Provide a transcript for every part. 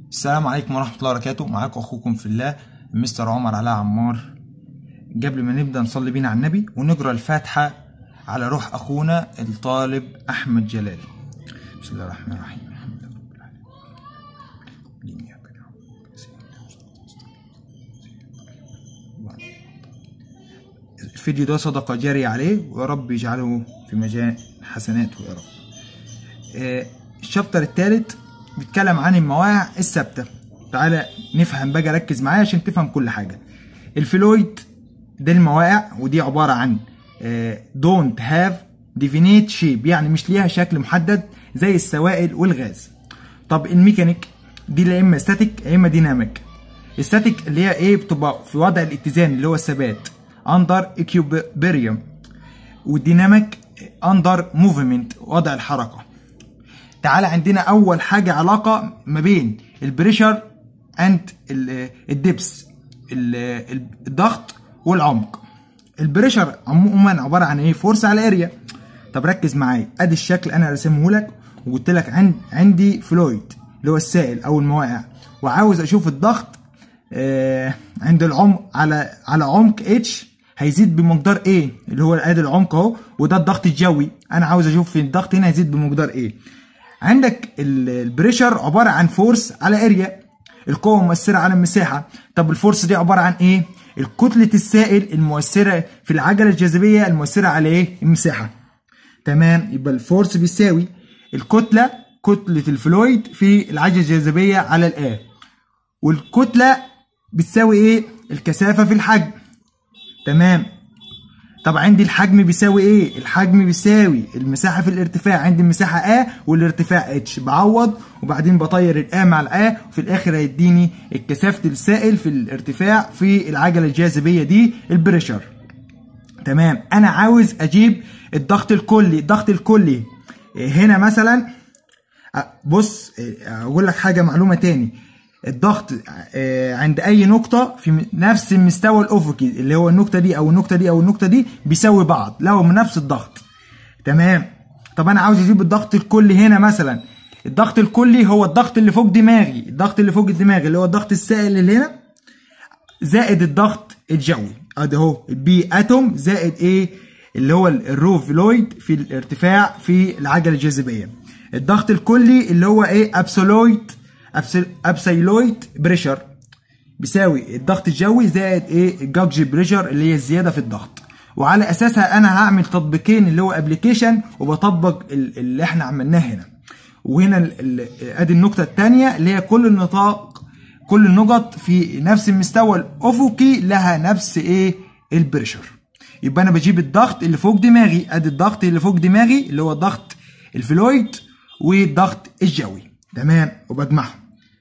السلام عليكم ورحمة الله وبركاته معاكم أخوكم في الله مستر عمر علاء عمار قبل ما نبدأ نصلي بينا على النبي ونقرأ الفاتحة على روح أخونا الطالب أحمد جلال بسم الله الرحمن الرحيم الحمد لله رب العالمين إياك نعبد الفيديو ده صدقة جارية عليه ويا رب يجعله في مجال حسناته يا رب آه، الشابتر الثالث بيتكلم عن المواقع الثابته تعالى نفهم بقى ركز معايا عشان تفهم كل حاجه الفلويد ده المواقع ودي عباره عن دونت هاف ديفينيت شيب يعني مش ليها شكل محدد زي السوائل والغاز طب الميكانيك دي لا اما ستاتيك يا اما ديناميك الستاتيك اللي هي ايه بتبقى في وضع الاتزان اللي هو الثبات اندر اكيوبريوم والديناميك اندر موفمنت وضع الحركه تعالى عندنا اول حاجه علاقه ما بين البريشر اند الدبس الضغط والعمق البريشر عموما عباره عن ايه فورس على اريا طب ركز معايا ادي الشكل انا راسمه لك وقلت لك عند عندي فلويد اللي هو السائل او المواقع وعاوز اشوف الضغط آه عند العمق على على عمق اتش هيزيد بمقدار ايه اللي هو ادي العمق اهو وده الضغط الجوي انا عاوز اشوف في الضغط هنا هيزيد بمقدار ايه عندك البريشر عباره عن فورس على اريا القوه مؤثره على المساحه طب الفورس دي عباره عن ايه الكتله السائل المؤثره في العجله الجاذبيه المؤثره على ايه المساحه تمام يبقى الفورس بيساوي الكتله كتله الفلويد في العجله الجاذبيه على الآ والكتله بتساوي ايه الكثافه في الحجم تمام طب عندي الحجم بيساوي ايه الحجم بيساوي المساحه في الارتفاع عندي المساحه A والارتفاع اتش بعوض وبعدين بطير الA مع الA وفي الاخر هيديني كثافه السائل في الارتفاع في العجله الجاذبيه دي البريشر تمام انا عاوز اجيب الضغط الكلي الضغط الكلي هنا مثلا بص اقول لك حاجه معلومه تاني الضغط عند اي نقطة في نفس المستوى الافقي اللي هو النقطة دي او النقطة دي او النقطة دي بيساوي بعض لهم نفس الضغط تمام طب انا عاوز اجيب الضغط الكلي هنا مثلا الضغط الكلي هو الضغط اللي فوق دماغي الضغط اللي فوق دماغي اللي هو الضغط السائل اللي هنا زائد الضغط الجوي ادي اهو البي اتوم زائد ايه اللي هو الرو فلويد في الارتفاع في العجلة الجاذبية الضغط الكلي اللي هو ايه ابسولويد ابسيلويد بريشر بيساوي الضغط الجوي زائد ايه الجاجي بريشر اللي هي الزياده في الضغط وعلى اساسها انا هعمل تطبيقين اللي هو ابلكيشن وبطبق اللي احنا عملناه هنا وهنا ادي النقطه الثانيه اللي هي كل النطاق كل النقط في نفس المستوى الافقي لها نفس ايه البريشر يبقى انا بجيب الضغط اللي فوق دماغي ادي الضغط اللي فوق دماغي اللي هو ضغط الفلويد والضغط الجوي تمام وبجمعهم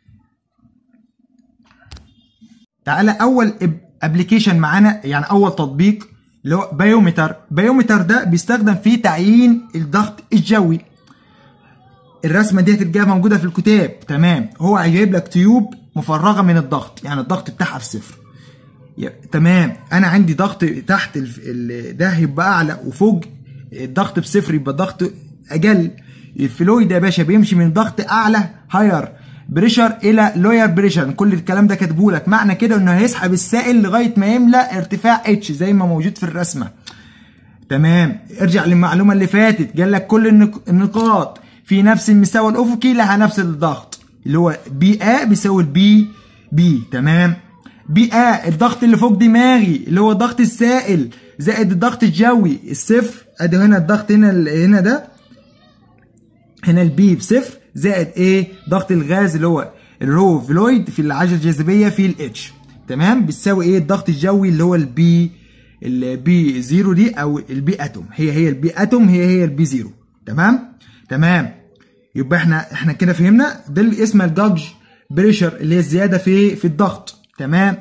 تعالى اول ابلكيشن معانا يعني اول تطبيق اللي هو بايومتر بايومتر ده بيستخدم في تعيين الضغط الجوي الرسمه دي هتلاقيها موجوده في الكتاب تمام هو هيجيب لك تيوب مفرغه من الضغط يعني الضغط بتاعها في صفر تمام انا عندي ضغط تحت ده هيبقى اعلى وفوق الضغط بصفر يبقى الضغط اقل الفلويد يا باشا بيمشي من ضغط اعلى هاير بريشر الى لوير بريشر كل الكلام ده كاتبه لك معنى كده انه هيسحب السائل لغايه ما يملا ارتفاع اتش زي ما موجود في الرسمه تمام ارجع للمعلومه اللي فاتت قال لك كل النقاط في نفس المستوى الافقي لها نفس الضغط اللي هو بي ا بيساوي البي بي تمام بي ا الضغط اللي فوق دماغي اللي هو ضغط السائل زائد الضغط الجوي الصفر ادي هنا الضغط هنا هنا ده هنا البي بصفر زائد ايه ضغط الغاز اللي هو الرو فلويد في العجله الجاذبيه في الاتش تمام بتساوي ايه الضغط الجوي اللي هو البي البي زيرو دي او البي اتوم هي هي البي اتوم هي هي البي زيرو تمام تمام يبقى احنا احنا كده فهمنا ده اللي اسمه الجاج بريشر اللي هي الزياده في في الضغط تمام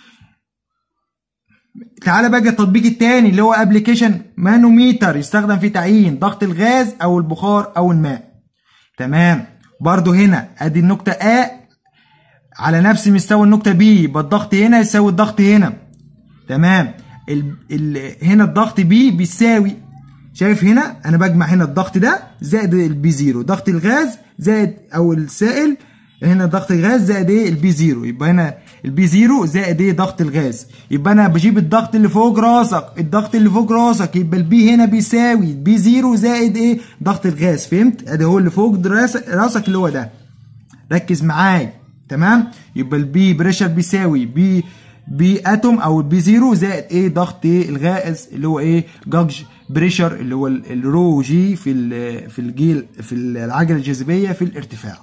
تعالى بقى التطبيق الثاني اللي هو ابلكيشن مانوميتر يستخدم في تعيين ضغط الغاز او البخار او الماء تمام برضو هنا ادي النقطة A على نفس مستوى النقطة B يبقى الضغط هنا يساوي الضغط هنا تمام ال ال هنا الضغط B بيساوي شايف هنا انا بجمع هنا الضغط ده زائد البي زيرو ضغط الغاز زائد او السائل هنا ضغط الغاز زائد ايه البي زيرو يبقى هنا البي زيرو زائد ايه ضغط الغاز يبقى انا بجيب الضغط اللي فوق راسك الضغط اللي فوق راسك يبقى البي هنا بيساوي بي زيرو زائد ايه ضغط الغاز فهمت ادي هو اللي فوق راسك اللي هو ده ركز معايا تمام يبقى البي بريشر بيساوي بي بي اتوم او البي زيرو زائد ايه ضغط ايه الغاز اللي هو ايه جاج بريشر اللي هو الرو جي في في الجيل في العجله الجاذبيه في الارتفاع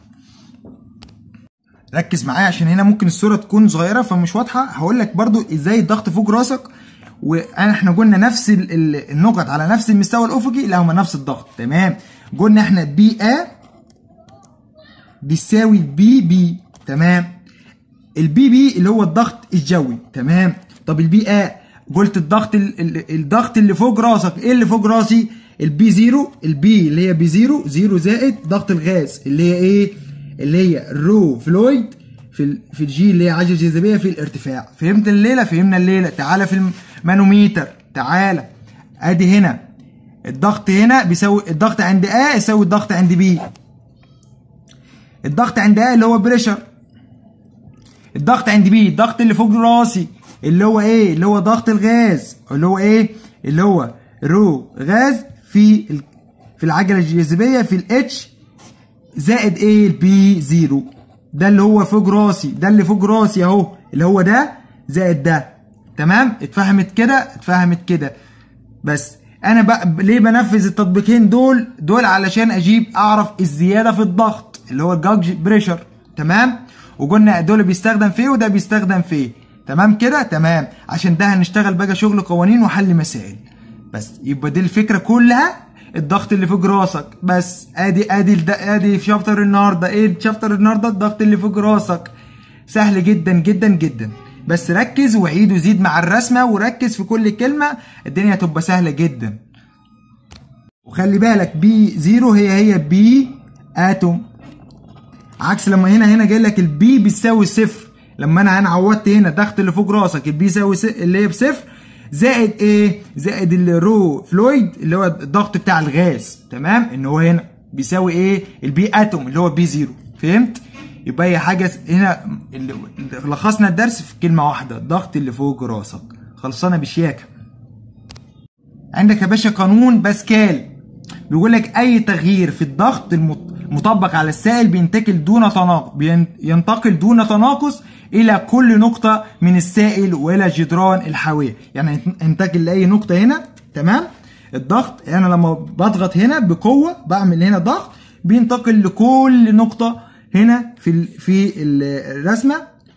ركز معايا عشان هنا ممكن الصوره تكون صغيره فمش واضحه هقول لك برضو ازاي الضغط فوق راسك واحنا قلنا نفس النقط على نفس المستوى الافقي لا هما نفس الضغط تمام قلنا احنا بي ا بيساوي بي بي تمام البي بي اللي هو الضغط الجوي تمام طب البي ا قلت الضغط الضغط اللي فوق راسك ايه اللي فوق راسي البي زيرو البي اللي هي بي زيرو زيرو زائد ضغط الغاز اللي هي ايه اللي هي الرو فلويد في ال في الجي اللي هي عجله جاذبيه في الارتفاع فهمت الليله فهمنا الليله تعالى في المانوميتر تعالى ادي هنا الضغط هنا بيساوي الضغط عند A يساوي الضغط عند B الضغط عند A اللي هو بريشر الضغط عند B الضغط اللي فوق راسي اللي هو ايه اللي هو ضغط الغاز اللي هو ايه اللي هو رو غاز في في العجله الجاذبيه في الاتش زائد ايه البي زيرو ده اللي هو فوق راسي ده اللي فوق راسي اهو اللي هو ده زائد ده تمام اتفهمت كده اتفهمت كده بس انا بقى ليه بنفذ التطبيقين دول دول علشان اجيب اعرف الزياده في الضغط اللي هو الجاج بريشر تمام وقلنا دول بيستخدم فيه وده بيستخدم فيه تمام كده تمام عشان ده هنشتغل بقى شغل قوانين وحل مسائل بس يبقى دي الفكره كلها الضغط اللي فوق راسك بس ادي ادي ادي في شابتر النهارده ايه شابتر النهارده الضغط اللي فوق راسك سهل جدا جدا جدا بس ركز وعيد وزيد مع الرسمه وركز في كل كلمه الدنيا هتبقى سهله جدا وخلي بالك بي زيرو هي هي بي اتوم عكس لما هنا هنا جاي لك البي بيساوي صفر لما انا انا عوضت هنا الضغط اللي فوق راسك البي يساوي اللي هي بصفر زائد ايه زائد الرو فلويد اللي هو الضغط بتاع الغاز تمام ان هو هنا بيساوي ايه البي اتوم اللي هو بي زيرو فهمت يبقى هي حاجه هنا اللي لخصنا الدرس في كلمه واحده الضغط اللي فوق راسك خلصانه بشياكه عندك يا باشا قانون باسكال بيقول لك اي تغيير في الضغط المطبق على السائل بينتقل دون تناقص بينتقل دون تناقص الى كل نقطه من السائل والى جدران الحاويه يعني انتقل لاي نقطه هنا تمام الضغط انا يعني لما بضغط هنا بقوه بعمل هنا ضغط بينتقل لكل نقطه هنا في في الرسمه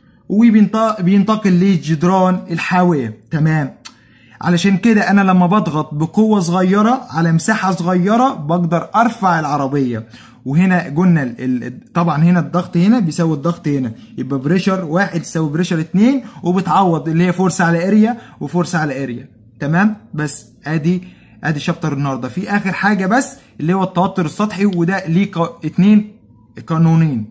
وبينتقل لجدران الحاويه تمام علشان كده انا لما بضغط بقوه صغيره على مساحه صغيره بقدر ارفع العربيه وهنا قلنا طبعا هنا الضغط هنا بيساوي الضغط هنا يبقى بريشر واحد يساوي بريشر اتنين وبتعوض اللي هي فورس على اريا وفورس على اريا تمام بس ادي ادي شابتر النهارده في اخر حاجه بس اللي هو التوتر السطحي وده ليه اتنين قانونين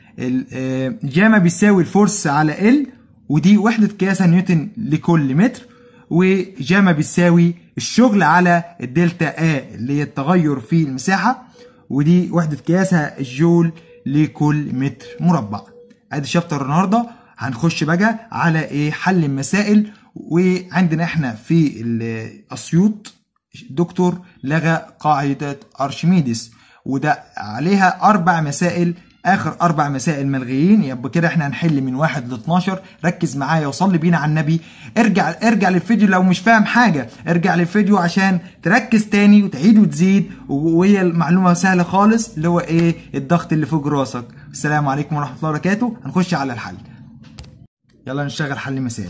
الجاما بيساوي الفورس على ال ودي وحده قياس نيوتن لكل متر وجاما بيساوي الشغل على الدلتا A اللي هي التغير في المساحه ودي وحدة قياسها الجول لكل متر مربع ادي شابتر النهارده هنخش بقى على ايه حل المسائل وعندنا احنا في الاسيوط دكتور لغى قاعدة ارشميدس وده عليها اربع مسائل اخر اربع مسائل ملغيين يبقى كده احنا هنحل من واحد ل 12 ركز معايا وصلي بينا على النبي ارجع ارجع للفيديو لو مش فاهم حاجه ارجع للفيديو عشان تركز تاني وتعيد وتزيد وهي المعلومه سهله خالص اللي هو ايه الضغط اللي فوق راسك السلام عليكم ورحمه الله وبركاته هنخش على الحل يلا نشتغل حل مسائل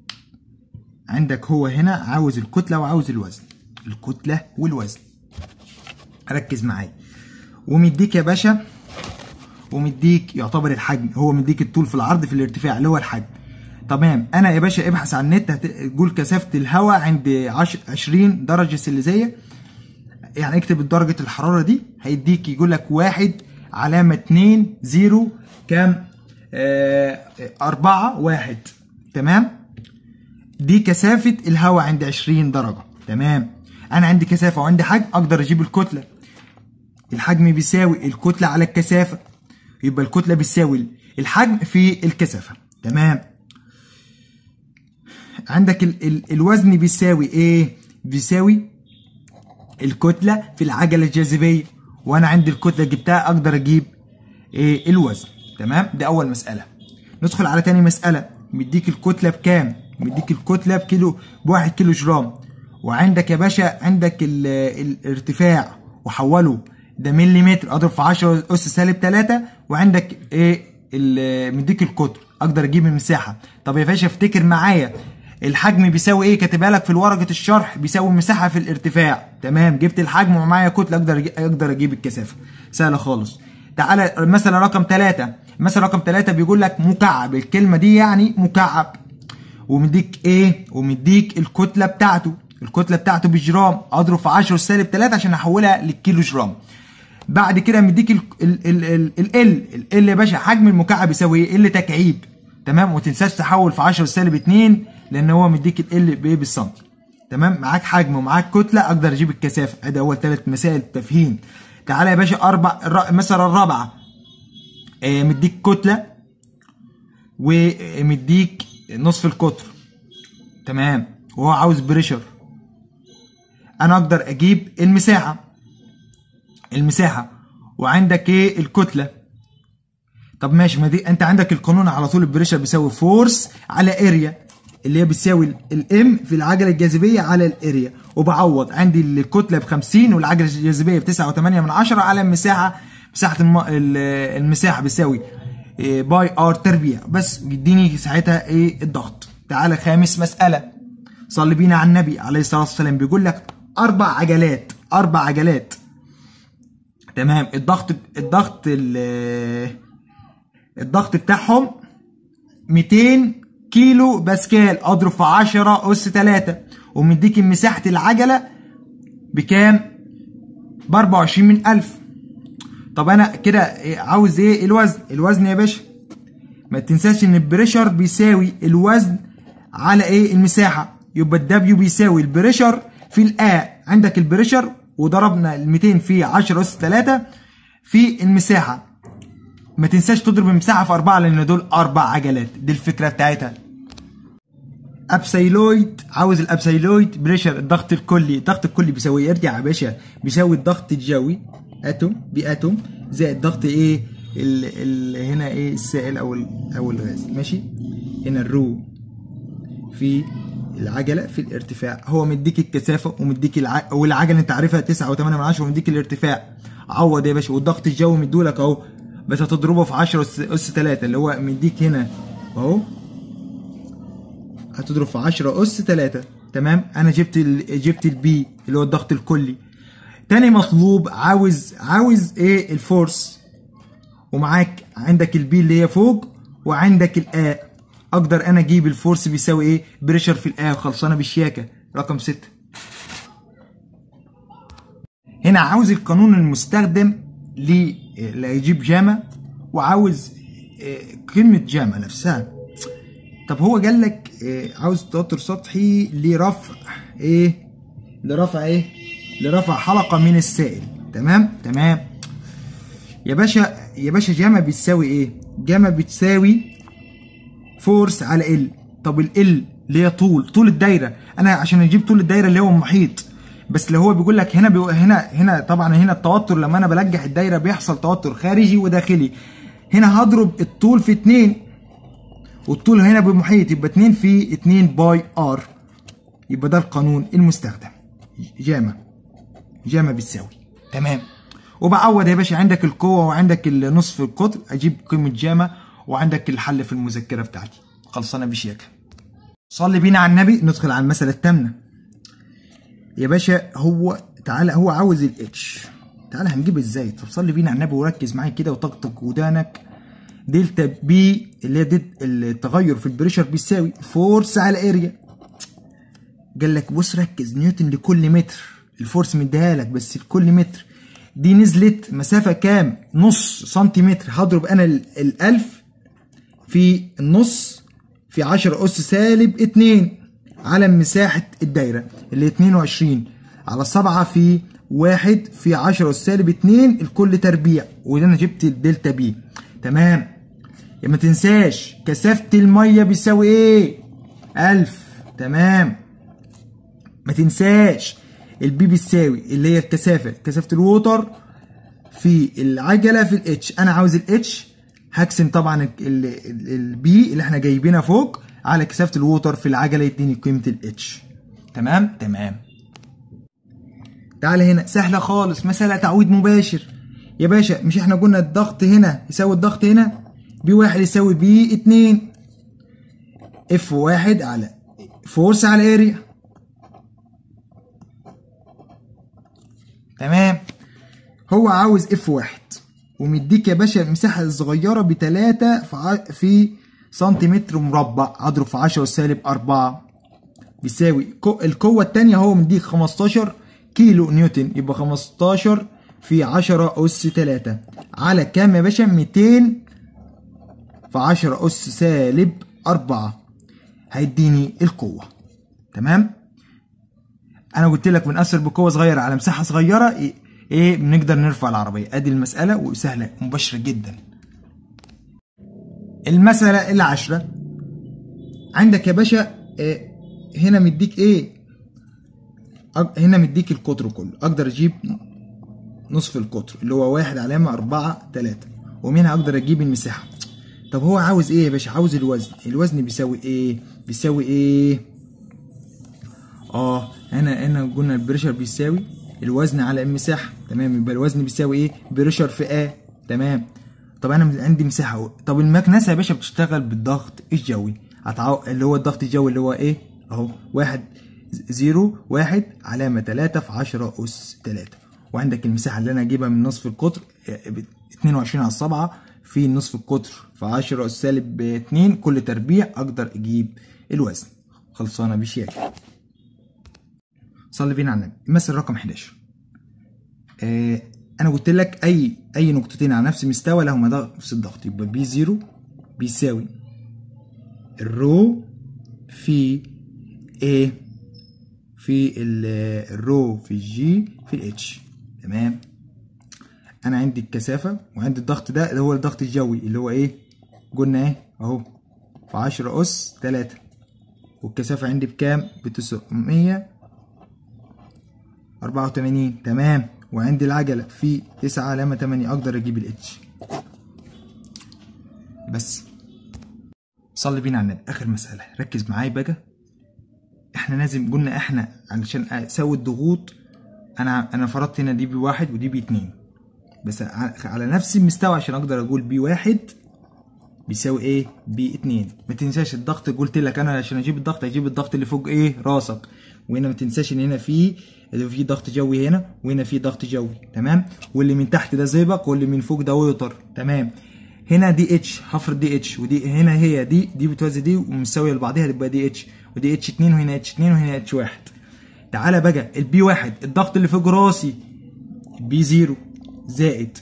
عندك هو هنا عاوز الكتله وعاوز الوزن الكتله والوزن ركز معايا ومديك يا باشا ومديك يعتبر الحجم هو مديك الطول في العرض في الارتفاع اللي هو الحجم تمام انا يا باشا ابحث على النت هتقول كثافه الهواء عند 20 درجه سليزيه يعني اكتب درجه الحراره دي هيديك يقول لك واحد علامه 2 0 كام آه 4 1 تمام دي كثافه الهواء عند 20 درجه تمام انا عندي كثافه وعندي حجم اقدر اجيب الكتله الحجم بيساوي الكتله على الكثافه يبقى الكتله بتساوي الحجم في الكثافه تمام عندك ال ال الوزن بيساوي ايه بيساوي الكتله في العجله الجاذبيه وانا عندي الكتله جبتها اقدر اجيب ايه الوزن تمام ده اول مساله ندخل على تاني مساله مديك الكتله بكام مديك الكتله بكيلو بواحد كيلو جرام وعندك يا باشا عندك ال الارتفاع وحوله ده مليمتر اضرب في 10 اس سالب 3 وعندك ايه مديك القطر اقدر اجيب المساحه طب يا باشا افتكر معايا الحجم بيساوي ايه كاتبها لك في ورقه الشرح بيساوي المساحه في الارتفاع تمام جبت الحجم ومعايا كتله اقدر اقدر اجيب الكثافه سهله خالص تعالى مثلا رقم 3 مثلا رقم 3 بيقول لك مكعب الكلمه دي يعني مكعب ومديك ايه ومديك الكتله بتاعته الكتله بتاعته بالجرام اضرب في 10 سالب 3 عشان احولها للكيلو جرام بعد كده مديك ال ال ال ال ال يا باشا حجم المكعب يساوي ايه ال تكعيب تمام وما تنساش تحول في 10 سالب 2 لان هو مديك ال بايه بالسنتي تمام معاك حجم ومعاك كتله اقدر اجيب الكثافه ادي اول ثلاث مسائل تفهيم تعالى يا باشا اربع مثلا الرابعه آه مديك كتله ومديك نصف القطر تمام وهو عاوز بريشر انا اقدر اجيب المساحه المساحه وعندك ايه الكتله طب ماشي ما دي انت عندك القانون على طول البريشر بيساوي فورس على اريا اللي هي بتساوي الام في العجله الجاذبيه على الاريا وبعوض عندي الكتله ب 50 والعجله الجاذبيه ب 9.8 من 10 على المساحه مساحه الم... المساحه بتساوي باي ار تربيع بس يديني ساعتها ايه الضغط تعالى خامس مساله صلي بينا على النبي عليه الصلاه والسلام بيقول لك اربع عجلات اربع عجلات تمام الضغط الضغط الضغط بتاعهم 200 كيلو باسكال اضرب في 10 اس 3 ومديك مساحه العجله بكام ب 24 من 1000 طب انا كده عاوز ايه الوزن الوزن يا باشا ما تنساش ان البريشر بيساوي الوزن على ايه المساحه يبقى الدبليو بيساوي البريشر في الا عندك البريشر وضربنا ال 200 في 10 اس 3 في المساحه ما تنساش تضرب المساحه في 4 لان دول اربع عجلات دي الفكره بتاعتها ابسيلويد عاوز الابسيلويد بريشر الضغط الكلي الضغط الكلي بيساوي ارجع يا باشا بيساوي الضغط الجوي اتوم باتوم زائد ضغط ايه ال ال هنا ايه السائل او او الغاز ماشي هنا الرو في العجله في الارتفاع هو مديك الكثافه ومديك الع... والعجله انت عارفها 9.8 من 10 ومديك الارتفاع عوض يا باشا والضغط الجوي مديهولك اهو بس هتضربه في 10 اس 3 اللي هو مديك هنا اهو هتضرب في 10 اس 3 تمام انا جبت ال... جبت البي اللي هو الضغط الكلي تاني مطلوب عاوز عاوز ايه الفورس ومعاك عندك البي اللي هي فوق وعندك الا اقدر انا اجيب الفورس بيساوي ايه بريشر في الا خلصانه بالشياكه رقم 6 هنا عاوز القانون المستخدم ل يجيب جاما وعاوز كلمة جاما نفسها طب هو قال لك عاوز توتر سطحي لرفع ايه لرفع ايه لرفع حلقة من السائل تمام تمام يا باشا يا باشا جاما بتساوي ايه جاما بتساوي فورس على ال طب ال اللي هي طول طول الدايره انا عشان اجيب طول الدايره اللي هو المحيط بس لو هو بيقول لك هنا بيقول هنا هنا طبعا هنا التوتر لما انا بلجح الدايره بيحصل توتر خارجي وداخلي هنا هضرب الطول في 2 والطول هنا بالمحيط يبقى 2 في 2 باي ار يبقى ده القانون المستخدم جاما جاما بتساوي تمام وبعوض يا باشا عندك القوه وعندك النصف القطر اجيب قيمه جاما وعندك الحل في المذكره بتاعتي خلصانه بشياكه صلي بينا على النبي ندخل على المساله الثامنه يا باشا هو تعالى هو عاوز الاتش تعالى هنجيب ازاي طب صلي بينا على النبي وركز معايا كده وطقطق ودانك دلتا بي اللي هي دي التغير في البريشر بيساوي فورس على اريا قال لك بص ركز نيوتن لكل متر الفورس مديها لك بس لكل متر دي نزلت مسافة كام؟ نص سنتيمتر هضرب أنا الألف في النص في 10 أس سالب 2 على مساحة الدايرة اللي 22 على 7 في 1 في 10 أس سالب 2 الكل تربيع وده أنا جبت الدلتا بي تمام يا ما تنساش كثافة المية بيساوي ايه ألف تمام ما تنساش البي بيساوي اللي هي الكثافة كثافة الووتر في العجلة في الاتش انا عاوز الاتش هقسم طبعا البي اللي احنا جايبينها فوق على كثافة الووتر في العجلة يديني قيمة الاتش تمام تمام تعالى هنا سهلة خالص مسألة تعويض مباشر يا باشا مش احنا قلنا الضغط هنا يساوي الضغط هنا بي واحد يساوي بي اتنين اف واحد على فورس على اريا تمام هو عاوز اف واحد ومديك يا باشا المساحة الصغيرة بتلاتة في, ع... في سنتيمتر مربع اضرب في عشرة سالب أربعة بيساوي القوة التانية هو مديك خمستاشر كيلو نيوتن يبقى خمستاشر في عشرة أس تلاتة على كام يا باشا ميتين في عشرة أس سالب أربعة هيديني القوة تمام أنا قلت لك بنأثر بقوة صغيرة على مساحة صغيرة إيه, إيه بنقدر نرفع العربية أدي المسألة وسهلة مباشرة جدا المسألة العشرة عندك يا باشا إيه هنا مديك إيه هنا مديك القطر كله أقدر أجيب نصف القطر اللي هو واحد علامة أربعة تلاتة ومنها أقدر أجيب المساحة طب هو عاوز ايه يا باشا عاوز الوزن الوزن بيساوي ايه بيساوي ايه اه هنا هنا قلنا البريشر بيساوي الوزن على المساحه تمام يبقى الوزن بيساوي ايه بريشر في ا تمام طب انا عندي مساحه طب المكنسه يا باشا بتشتغل بالضغط الجوي هتعو... اللي هو الضغط الجوي اللي هو ايه اهو واحد زيرو واحد علامة تلاتة في عشرة أس تلاتة وعندك المساحة اللي أنا أجيبها من نصف القطر اتنين وعشرين على السبعة في نصف القطر في 10 أس سالب 2 كل تربيع أقدر أجيب الوزن خلصانة بشياكة صلي بينا على النبي مثل رقم 11 آه أنا قلت لك أي أي نقطتين على نفس المستوى لهما نفس الضغط يبقى بي 0 بيساوي الرو في A في الرو في الجي في الاتش تمام انا عندي الكثافه وعندي الضغط ده اللي هو الضغط الجوي اللي هو ايه قلنا ايه اهو في 10 اس 3 والكثافه عندي بكام ب 984 تمام وعندي العجله في 9 علامه 8 اقدر اجيب الاتش بس صلي بينا على النبي اخر مساله ركز معايا بقى احنا لازم قلنا احنا علشان اسوي الضغوط انا انا فرضت هنا دي بواحد ودي باتنين بس على نفس المستوى عشان اقدر اقول بي واحد بيساوي ايه بي اتنين ما تنساش الضغط قلت لك انا عشان اجيب الضغط اجيب الضغط اللي فوق ايه راسك وهنا ما تنساش ان هنا في في ضغط جوي هنا وهنا في ضغط جوي تمام واللي من تحت ده زئبق واللي من فوق ده ويتر تمام هنا دي اتش هفرض دي اتش ودي هنا هي دي دي بتوازي دي ومساويه لبعضها تبقى دي اتش ودي اتش 2 وهنا اتش 2 وهنا اتش 1 تعالى بقى البي 1 الضغط اللي فوق راسي بي 0 زائد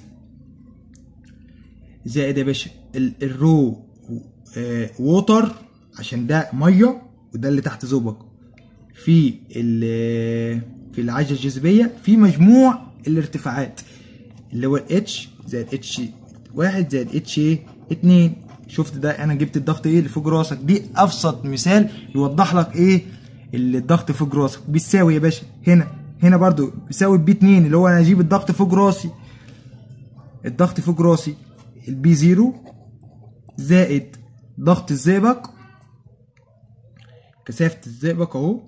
زائد يا باشا الرو آه ووتر عشان ده ميه وده اللي تحت زوبك في في العجله الجاذبيه في مجموع الارتفاعات اللي هو اتش زائد اتش واحد زائد اتش ايه اتنين شفت ده انا جبت الضغط ايه اللي فوق راسك دي ابسط مثال يوضح لك ايه الضغط فوق راسك بيساوي يا باشا هنا هنا برضو بيساوي بي 2 اللي هو انا اجيب الضغط فوق راسي الضغط فوق راسي البي 0 زائد ضغط الزئبق كثافة الزئبق اهو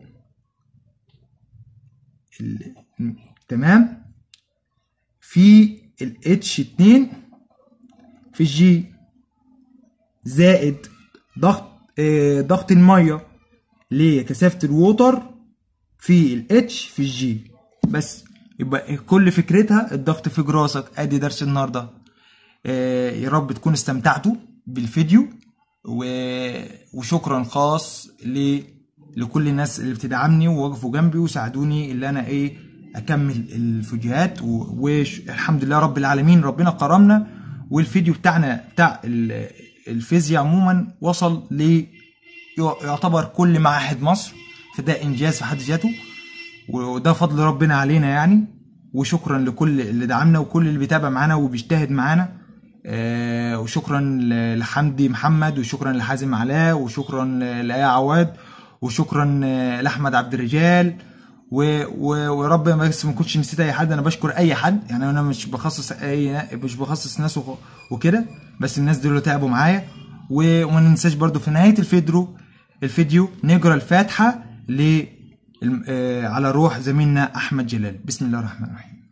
تمام في الاتش 2 في الجي زائد ضغط آه ضغط الميه لكثافه الووتر في الاتش في الجي بس يبقى كل فكرتها الضغط في جراسك ادي درس النهارده آه يا رب تكونوا استمتعتوا بالفيديو و... وشكرا خاص ل... لكل الناس اللي بتدعمني ووقفوا جنبي وساعدوني اللي انا ايه اكمل الفيديوهات و... والحمد لله رب العالمين ربنا كرمنا والفيديو بتاعنا بتاع الفيزياء عموما وصل ل يعتبر كل معاهد مصر فده انجاز في حد ذاته وده فضل ربنا علينا يعني وشكرا لكل اللي دعمنا وكل اللي بيتابع معانا وبيجتهد معانا آه، وشكرا ل- لحمدي محمد وشكرا لحازم علاء وشكرا ل- لآية عواد وشكرا آه، لاحمد عبد الرجال و- و- ورب ما بس ما كنتش نسيت اي حد انا بشكر اي حد يعني انا مش بخصص اي مش بخصص ناس وخ- وكده بس الناس دول اللي تعبوا معايا و- وما ننساش برضو في نهايه الفيديو الفيديو نقرا الفاتحه ل الم- آه، على روح زميلنا احمد جلال بسم الله الرحمن الرحيم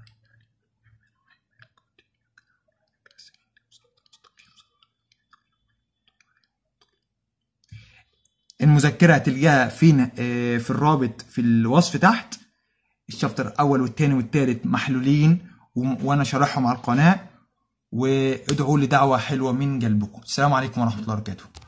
المذكره هتلقاها فين آه، في الرابط في الوصف تحت الشابتر الاول والثاني والثالث محلولين و- وانا شارحهم على القناه وادعوا لي دعوه حلوه من قلبكم السلام عليكم ورحمه الله وبركاته